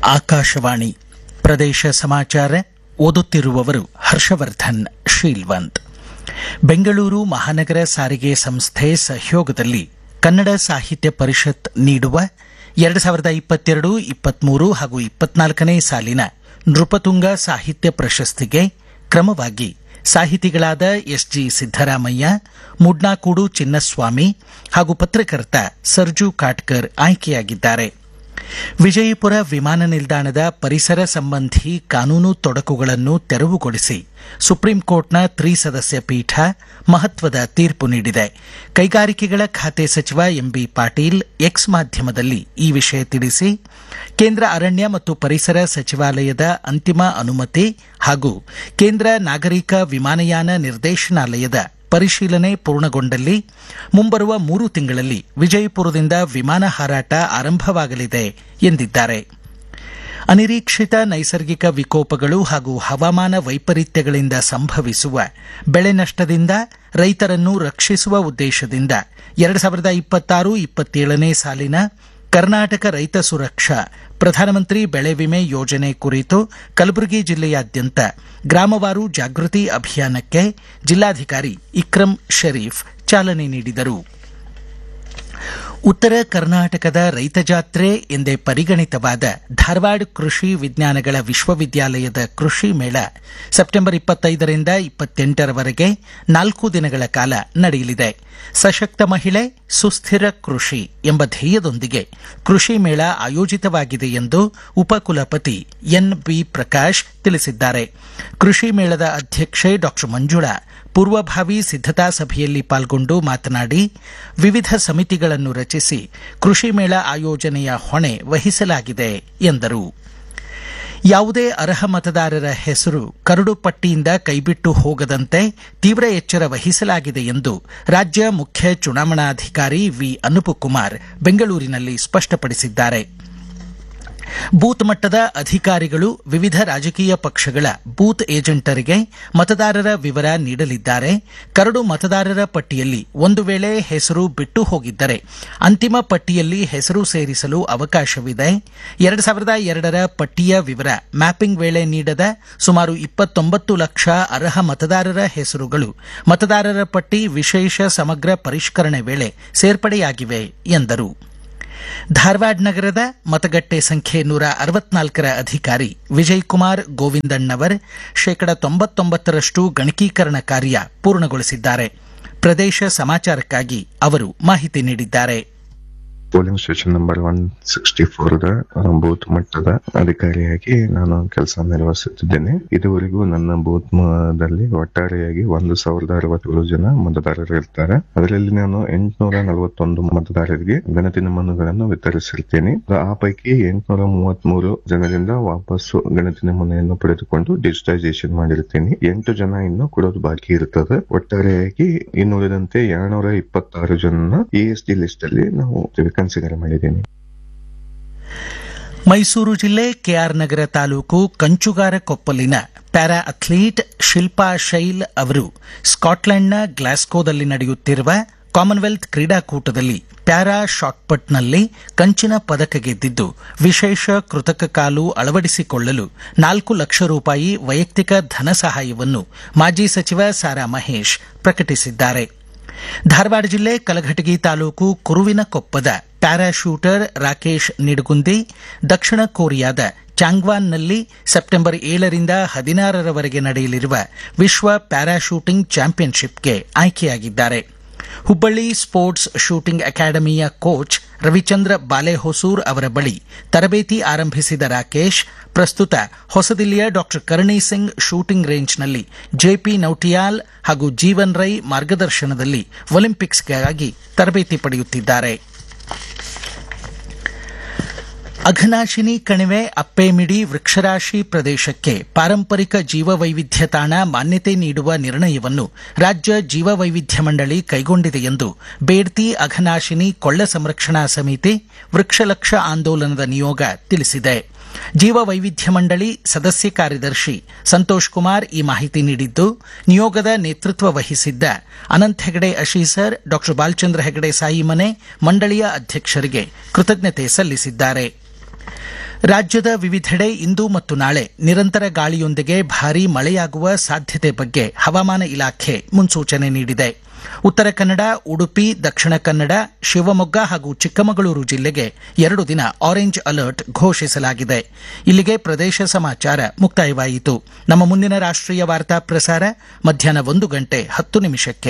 ಆಕಾಶವಾಣಿ ಪ್ರದೇಶ ಸಮಾಚಾರ ಓದುತ್ತಿರುವವರು ಹರ್ಷವರ್ಧನ್ ಶೀಲ್ವಂತ್ ಬೆಂಗಳೂರು ಮಹಾನಗರ ಸಾರಿಗೆ ಸಂಸ್ಥೆ ಸಹಯೋಗದಲ್ಲಿ ಕನ್ನಡ ಸಾಹಿತ್ಯ ಪರಿಷತ್ ನೀಡುವ ಎರಡು ಸಾವಿರದ ಇಪ್ಪತ್ತೆರಡು ಇಪ್ಪತ್ಮೂರು ಹಾಗೂ ಇಪ್ಪತ್ನಾಲ್ಕನೇ ಸಾಲಿನ ನೃಪತುಂಗ ಸಾಹಿತ್ಯ ಪ್ರಶಸ್ತಿಗೆ ಕ್ರಮವಾಗಿ ಸಾಹಿತಿಗಳಾದ ಎಸ್ಜಿ ಸಿದ್ದರಾಮಯ್ಯ ಮುಡ್ನಾಕೂಡು ಚಿನ್ನಸ್ವಾಮಿ ಹಾಗೂ ಪತ್ರಕರ್ತ ಸರ್ಜು ಕಾಟ್ಕರ್ ಆಯ್ಕೆಯಾಗಿದ್ದಾರೆ ವಿಜಯಪುರ ವಿಮಾನ ನಿಲ್ದಾಣದ ಪರಿಸರ ಸಂಬಂಧಿ ಕಾನೂನು ತೊಡಕುಗಳನ್ನು ತೆರವುಗೊಳಿಸಿ ಸುಪ್ರೀಂ ಕೋರ್ಟ್ನ ತ್ರಿಸದಸ್ಯ ಪೀಠ ಮಹತ್ವದ ತೀರ್ಪು ನೀಡಿದೆ ಕೈಗಾರಿಕೆಗಳ ಖಾತೆ ಸಚಿವ ಎಂಬಿ ಪಾಟೀಲ್ ಎಕ್ಸ್ ಮಾಧ್ಯಮದಲ್ಲಿ ಈ ವಿಷಯ ತಿಳಿಸಿ ಕೇಂದ್ರ ಅರಣ್ಯ ಮತ್ತು ಪರಿಸರ ಸಚಿವಾಲಯದ ಅಂತಿಮ ಅನುಮತಿ ಹಾಗೂ ಕೇಂದ್ರ ನಾಗರಿಕ ವಿಮಾನಯಾನ ನಿರ್ದೇಶನಾಲಯದ ಪರಿಶೀಲನೆ ಪೂರ್ಣಗೊಂಡಲ್ಲಿ ಮುಂಬರುವ ಮೂರು ತಿಂಗಳಲ್ಲಿ ವಿಜಯಪುರದಿಂದ ವಿಮಾನ ಹಾರಾಟ ಆರಂಭವಾಗಲಿದೆ ಎಂದಿದ್ದಾರೆ ಅನಿರೀಕ್ಷಿತ ನೈಸರ್ಗಿಕ ವಿಕೋಪಗಳು ಹಾಗೂ ಹವಾಮಾನ ವೈಪರೀತ್ಯಗಳಿಂದ ಸಂಭವಿಸುವ ಬೆಳೆ ನಷ್ಟದಿಂದ ರೈತರನ್ನು ರಕ್ಷಿಸುವ ಉದ್ದೇಶದಿಂದ ಎರಡು ಸಾವಿರದ ಇಪ್ಪತ್ತಾರು ಇಪ್ಪತ್ತೇಳನೇ ಸಾಲಿನ ಕರ್ನಾಟಕ ರೈತ ಸುರಕ್ಷಾ ಪ್ರಧಾನಮಂತ್ರಿ ಬೆಳೆ ವಿಮೆ ಯೋಜನೆ ಕುರಿತು ಕಲಬುರಗಿ ಜಿಲ್ಲೆಯಾದ್ಯಂತ ಗ್ರಾಮವಾರು ಜಾಗೃತಿ ಅಭಿಯಾನಕ್ಕೆ ಜಿಲ್ಲಾಧಿಕಾರಿ ಇಕ್ರಂ ಶರೀಫ್ ಚಾಲನೆ ನೀಡಿದರು ಉತ್ತರ ಕರ್ನಾಟಕದ ರೈತ ಜಾತ್ರೆ ಎಂದೇ ಪರಿಗಣಿತವಾದ ಧಾರವಾಡ ಕೃಷಿ ವಿಜ್ಞಾನಗಳ ವಿಶ್ವವಿದ್ಯಾಲಯದ ಕೃಷಿ ಮೇಳ ಸೆಪ್ಟೆಂಬರ್ ಇಪ್ಪತ್ತೈದರಿಂದ ಇಪ್ಪತ್ತೆಂಟರವರೆಗೆ ನಾಲ್ಕು ದಿನಗಳ ಕಾಲ ನಡೆಯಲಿದೆ ಸಶಕ್ತ ಮಹಿಳೆ ಸುಸ್ಥಿರ ಕೃಷಿ ಎಂಬ ಧ್ಯೇಯದೊಂದಿಗೆ ಕೃಷಿ ಮೇಳ ಆಯೋಜಿತವಾಗಿದೆ ಎಂದು ಉಪಕುಲಪತಿ ಎನ್ ಬಿ ಪ್ರಕಾಶ್ ತಿಳಿಸಿದ್ದಾರೆ ಕೃಷಿ ಮೇಳದ ಅಧ್ಯಕ್ಷೆ ಡಾ ಮಂಜುಳಾ ಪೂರ್ವಭಾವಿ ಸಿದ್ದತಾ ಸಭೆಯಲ್ಲಿ ಪಾಲ್ಗೊಂಡು ಮಾತನಾಡಿ ವಿವಿಧ ಸಮಿತಿಗಳನ್ನು ರಚಿಸಿ ಕೃಷಿ ಮೇಳ ಆಯೋಜನೆಯ ಹೊಣೆ ವಹಿಸಲಾಗಿದೆ ಎಂದರು ಯಾವುದೇ ಅರ್ಹ ಮತದಾರರ ಹೆಸರು ಕರಡು ಪಟ್ಟಿಯಿಂದ ಕೈಬಿಟ್ಟು ಹೋಗದಂತೆ ತೀವ್ರ ಎಚ್ಚರ ವಹಿಸಲಾಗಿದೆ ಎಂದು ರಾಜ್ಯ ಮುಖ್ಯ ಚುನಾವಣಾಧಿಕಾರಿ ವಿ ಅನುಪಕುಮಾರ್ ಬೆಂಗಳೂರಿನಲ್ಲಿ ಸ್ಪಷ್ಟಪಡಿಸಿದ್ದಾರೆ ಬೂತ್ ಮಟ್ಟದ ಅಧಿಕಾರಿಗಳು ವಿವಿಧ ರಾಜಕೀಯ ಪಕ್ಷಗಳ ಬೂತ್ ಏಜೆಂಟರಿಗೆ ಮತದಾರರ ವಿವರ ನೀಡಲಿದ್ದಾರೆ ಕರಡು ಮತದಾರರ ಪಟ್ಟಿಯಲ್ಲಿ ಒಂದು ವೇಳೆ ಹೆಸರು ಬಿಟ್ಟು ಹೋಗಿದ್ದರೆ ಅಂತಿಮ ಪಟ್ಟಿಯಲ್ಲಿ ಹೆಸರು ಸೇರಿಸಲು ಅವಕಾಶವಿದೆ ಎರಡು ಸಾವಿರದ ಎರಡರ ಪಟ್ಟಿಯ ವಿವರ ಮ್ಯಾಪಿಂಗ್ ವೇಳೆ ನೀಡದ ಸುಮಾರು ಇಪ್ಪತ್ತೊಂಬತ್ತು ಲಕ್ಷ ಅರ್ಹ ಮತದಾರರ ಹೆಸರುಗಳು ಮತದಾರರ ಪಟ್ಟಿ ವಿಶೇಷ ಸಮಗ್ರ ಪರಿಷ್ಕರಣೆ ವೇಳೆ ಸೇರ್ಪಡೆಯಾಗಿವೆ ಎಂದರು ಧಾರವಾಡ ನಗರದ ಮತಗಟ್ಟೆ ಸಂಖ್ಯೆ ನೂರ ಅರವತ್ನಾಲ್ಕರ ಅಧಿಕಾರಿ ವಿಜಯಕುಮಾರ್ ಗೋವಿಂದಣ್ಣವರ್ ಶೇಕಡ ತೊಂಬತ್ತೊಂಬತ್ತರಷ್ಟು ಗಣಕೀಕರಣ ಕಾರ್ಯ ಪೂರ್ಣಗೊಳಿಸಿದ್ದಾರೆ ಪ್ರದೇಶ ಸಮಾಚಾರಕ್ಕಾಗಿ ಅವರು ಮಾಹಿತಿ ನೀಡಿದ್ದಾರೆ polling station number one sixty four booth ಮಟ್ಟದ ಅಧಿಕಾರಿಯಾಗಿ ನಾನು ಕೆಲಸ ನಿರ್ವಹಿಸುತ್ತಿದ್ದೇನೆ ಇದುವರೆಗೂ ನನ್ನ ಬೂತ್ ದಲ್ಲಿ ಒಟ್ಟಾರೆಯಾಗಿ ಒಂದು ಸಾವಿರದ ಅರವತ್ತೇಳು ಜನ ಮತದಾರರು ಇರ್ತಾರೆ ಅದರಲ್ಲಿ ನಾನು ಎಂಟುನೂರ ನಲವತ್ತೊಂದು ಮತದಾರರಿಗೆ ಗಣತಿ ನಮೂನೆಗಳನ್ನು ವಿತರಿಸಿರ್ತೇನೆ ಆ ಪೈಕಿ ಎಂಟುನೂರ ಮೂವತ್ಮೂರು ಜನರಿಂದ ವಾಪಸ್ಸು ಗಣತಿ ನಮೂನೆಯನ್ನು ಪಡೆದುಕೊಂಡು ಡಿಜಿಟೈಸೇಷನ್ ಮಾಡಿರ್ತೇನೆ ಎಂಟು ಜನ ಇನ್ನು ಕೊಡೋದು ಬಾಕಿ ಇರ್ತದೆ ಒಟ್ಟಾರೆಯಾಗಿ ಇನ್ನುಳಿದಂತೆ ಎರಡ್ನೂರ ಇಪ್ಪತ್ತಾರು ಜನ ಇ ಎಸ್ ಡಿ ಲಿಸ್ಟ್ ಅಲ್ಲಿ ನಾವು ಕನ್ಸಿಡರ್ ಮಾಡಿದ್ದೇನೆ ಮೈಸೂರು ಜಿಲ್ಲೆ ಕೆಆರ್ ನಗರ ತಾಲೂಕು ಕಂಚುಗಾರ ಕೊಪ್ಪಲಿನ ಪ್ಯಾರಾ ಅಥ್ಲೀಟ್ ಶಿಲ್ಪಾ ಶೈಲ್ ಅವರು ಸ್ಕಾಟ್ಲೆಂಡ್ನ ಗ್ಲಾಸ್ಕೋದಲ್ಲಿ ನಡೆಯುತ್ತಿರುವ ಕಾಮನ್ವೆಲ್ತ್ ಕ್ರೀಡಾಕೂಟದಲ್ಲಿ ಪ್ಯಾರಾ ಶಾಟ್ಪಟ್ನಲ್ಲಿ ಕಂಚಿನ ಪದಕ ಗೆದ್ದಿದ್ದು ವಿಶೇಷ ಕೃತಕ ಕಾಲು ಅಳವಡಿಸಿಕೊಳ್ಳಲು ನಾಲ್ಕು ಲಕ್ಷ ರೂಪಾಯಿ ವೈಯಕ್ತಿಕ ಧನ ಸಹಾಯವನ್ನು ಮಾಜಿ ಸಚಿವ ಸಾರಾ ಮಹೇಶ್ ಪ್ರಕಟಿಸಿದ್ದಾರೆ ಧಾರವಾಡ ಜಿಲ್ಲೆ ಕಲಘಟಗಿ ತಾಲೂಕು ಕುರುವಿನಕೊಪ್ಪದ ಪ್ಯಾರಾಶೂಟರ್ ರಾಕೇಶ್ ನಿಡಗುಂದಿ ದಕ್ಷಿಣ ಕೊರಿಯಾದ ಚಾಂಗ್ವಾನ್ನಲ್ಲಿ ಸೆಪ್ಟೆಂಬರ್ ಏಳರಿಂದ ಹದಿನಾರರವರೆಗೆ ನಡೆಯಲಿರುವ ವಿಶ್ವ ಪ್ಯಾರಾಶೂಟಿಂಗ್ ಚಾಂಪಿಯನ್ಶಿಪ್ಗೆ ಆಯ್ಕೆಯಾಗಿದ್ದಾರೆ ಹುಬ್ಬಳ್ಳಿ ಸ್ಪೋರ್ಟ್ಸ್ ಶೂಟಿಂಗ್ ಅಕಾಡೆಮಿಯ ಕೋಚ್ ರವಿಚಂದ್ರ ಬಾಲೆಹೊಸೂರ್ ಅವರ ಬಳಿ ತರಬೇತಿ ಆರಂಭಿಸಿದ ರಾಕೇಶ್ ಪ್ರಸ್ತುತ ಹೊಸದಿಲ್ಲಿಯ ಡಾ ಕರ್ಣಿ ಸಿಂಗ್ ಶೂಟಿಂಗ್ ರೇಂಜ್ನಲ್ಲಿ ಜೆಪಿ ನೌಟಿಯಾಲ್ ಹಾಗೂ ಜೀವನ್ ರೈ ಮಾರ್ಗದರ್ಶನದಲ್ಲಿ ಒಲಿಂಪಿಕ್ಸ್ಗಾಗಿ ತರಬೇತಿ ಪಡೆಯುತ್ತಿದ್ದಾರೆ ಅಘನಾಶಿನಿ ಕಣಿವೆ ಅಪ್ಪೇಮಿಡಿ ವೃಕ್ಷರಾಶಿ ಪ್ರದೇಶಕ್ಕೆ ಪಾರಂಪರಿಕ ಜೀವವೈವಿಧ್ಯ ತಾಣ ಮಾನ್ಯತೆ ನೀಡುವ ನಿರ್ಣಯವನ್ನು ರಾಜ್ಯ ಜೀವವೈವಿಧ್ಯ ಮಂಡಳಿ ಕೈಗೊಂಡಿದೆ ಎಂದು ಬೇಡ್ತಿ ಅಘನಾಶಿನಿ ಕೊಳ್ಳ ಸಂರಕ್ಷಣಾ ಸಮಿತಿ ವೃಕ್ಷಲಕ್ಷ ಆಂದೋಲನದ ನಿಯೋಗ ತಿಳಿಸಿದೆ ಜೀವವೈವಿಧ್ಯ ಮಂಡಳಿ ಸದಸ್ಯ ಕಾರ್ಯದರ್ಶಿ ಸಂತೋಷ್ ಕುಮಾರ್ ಈ ಮಾಹಿತಿ ನೀಡಿದ್ದು ನಿಯೋಗದ ನೇತೃತ್ವ ವಹಿಸಿದ್ದ ಅನಂತ್ ಹೆಗಡೆ ಅಶೀಸರ್ ಡಾ ಬಾಲಚಂದ್ರ ಹೆಗಡೆ ಸಾಯಿಮನೆ ಮಂಡಳಿಯ ಅಧ್ಯಕ್ಷರಿಗೆ ಕೃತಜ್ಞತೆ ಸಲ್ಲಿಸಿದ್ದಾರೆ ರಾಜ್ಯದ ವಿವಿಧೆಡೆ ಇಂದು ಮತ್ತು ನಾಳೆ ನಿರಂತರ ಗಾಳಿಯೊಂದಿಗೆ ಭಾರೀ ಮಳೆಯಾಗುವ ಸಾಧ್ಯತೆ ಬಗ್ಗೆ ಹವಾಮಾನ ಇಲಾಖೆ ಮುನ್ಸೂಚನೆ ನೀಡಿದೆ ಉತ್ತರ ಕನ್ನಡ ಉಡುಪಿ ದಕ್ಷಿಣ ಕನ್ನಡ ಶಿವಮೊಗ್ಗ ಹಾಗೂ ಚಿಕ್ಕಮಗಳೂರು ಜಿಲ್ಲೆಗೆ ಎರಡು ದಿನ ಆರೆಂಜ್ ಅಲರ್ಟ್ ಘೋಷಿಸಲಾಗಿದೆ ಇಲ್ಲಿಗೆ ಪ್ರದೇಶ ಸಮಾಚಾರ ಮುಕ್ತಾಯವಾಯಿತು ನಮ್ಮ ಮುಂದಿನ ರಾಷ್ಟ್ರೀಯ ವಾರ್ತಾ ಪ್ರಸಾರ ಮಧ್ಯಾಹ್ನ ಒಂದು ಗಂಟೆ ಹತ್ತು ನಿಮಿಷಕ್ಕೆ